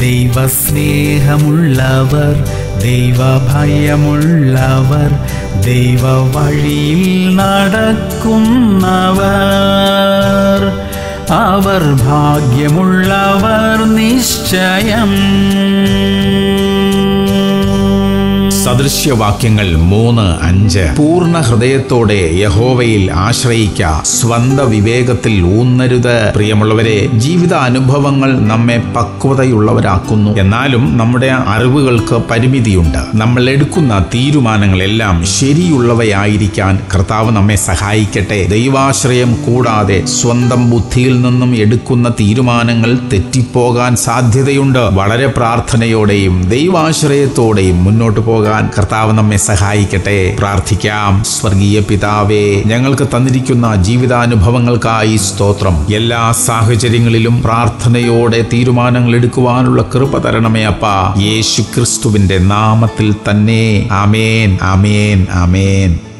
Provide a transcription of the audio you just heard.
ദൈവസ്നേഹമുള്ളവർ ദൈവഭയമുള്ളവർ ദൈവ വഴിയിൽ നടക്കുന്നവർ അവർ ഭാഗ്യമുള്ളവർ നിശ്ചയം സദൃശ്യവാക്യങ്ങൾ മൂന്ന് അഞ്ച് പൂർണ്ണ ഹൃദയത്തോടെ യഹോവയിൽ ആശ്രയിക്ക സ്വന്ത വിവേകത്തിൽ ഊന്നരുത് പ്രിയമുള്ളവരെ ജീവിത അനുഭവങ്ങൾ നമ്മെ പക്വതയുള്ളവരാക്കുന്നു എന്നാലും നമ്മുടെ അറിവുകൾക്ക് പരിമിതിയുണ്ട് നമ്മൾ എടുക്കുന്ന തീരുമാനങ്ങളെല്ലാം ശരിയുള്ളവയായിരിക്കാൻ കർത്താവ് നമ്മെ സഹായിക്കട്ടെ ദൈവാശ്രയം കൂടാതെ സ്വന്തം ബുദ്ധിയിൽ നിന്നും എടുക്കുന്ന തീരുമാനങ്ങൾ തെറ്റിപ്പോകാൻ സാധ്യതയുണ്ട് വളരെ പ്രാർത്ഥനയോടെയും ദൈവാശ്രയത്തോടെയും മുന്നോട്ട് പോകാൻ കർത്താവ് നമ്മെ സഹായിക്കട്ടെ പ്രാർത്ഥിക്കാം സ്വർഗീയ പിതാവേ ഞങ്ങൾക്ക് തന്നിരിക്കുന്ന ജീവിതാനുഭവങ്ങൾക്കായി സ്തോത്രം എല്ലാ സാഹചര്യങ്ങളിലും പ്രാർത്ഥനയോടെ തീരുമാനങ്ങൾ എടുക്കുവാനുള്ള കൃപ തരണമേ അപ്പ യേശു ക്രിസ്തുവിന്റെ നാമത്തിൽ തന്നെ ആമേൻ ആമേൻ ആമേൻ